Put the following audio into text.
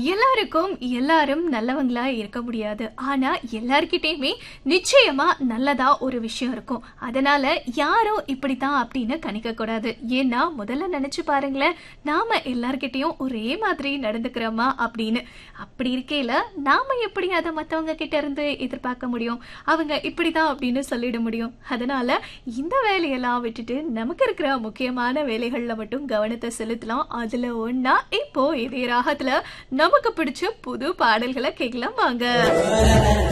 எல்லாருக்கும் எல்லாரும் நல்லவங்களா இருக்க முடியாது ஆனா எல்லார்கிட்டயுமே நிச்சயமா நல்லதா ஒரு விஷயம் இருக்கும் அதனால யாரும் இப்படித்தான் அப்படின்னு கணிக்க கூடாது ஏன்னா முதல்ல நினைச்சு பாருங்களேன் நாம எல்லார்கிட்டயும் ஒரே மாதிரி நடந்துக்கிறோமா அப்படின்னு அப்படி இருக்கையில நாம எப்படி அதை மத்தவங்க கிட்ட இருந்து எதிர்பார்க்க முடியும் அவங்க இப்படிதான் அப்படின்னு சொல்லிட முடியும் அதனால இந்த வேலையெல்லாம் விட்டுட்டு நமக்கு இருக்கிற முக்கியமான வேலைகள்ல மட்டும் கவனத்தை செலுத்தலாம் அதுல ஒண்ணா இப்போ இதே ராகத்துல நமக்கு பிடிச்ச புது பாடல்களை கேட்கலாம் வாங்க